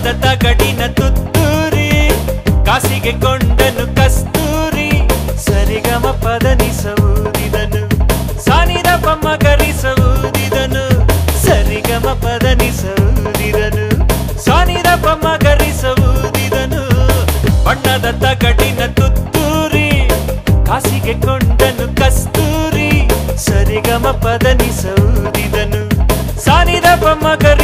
ಬಣ್ಣದ ತಗಡಿನ ತುತ್ತೂರಿ ಕಾಸಿಗೆ ಕೊಂಡನು ಕಸ್ತೂರಿ ಸರಿಗಮ ಪದನಿಸವುದಿದನು ಸಾನಿದ ಪಮ್ಮ ಗರಿಸವುದಿದನು ಸರಿಗಮ ಪದನಿಸವುದಿದನು ಸಾನಿದ ಪಮ್ಮ ಗರಿಸವುದಿದನು ಬಣ್ಣದ ತಗಡಿನ ತುತ್ತೂರಿ ಕಾಸಿಗೆ ಕೊಂಡನು ಕಸ್ತೂರಿ ಸರಿಗಮ ಪದನಿಸವುದಿದನು ಸಾನಿದ ಪಮ್ಮ ಗರಿ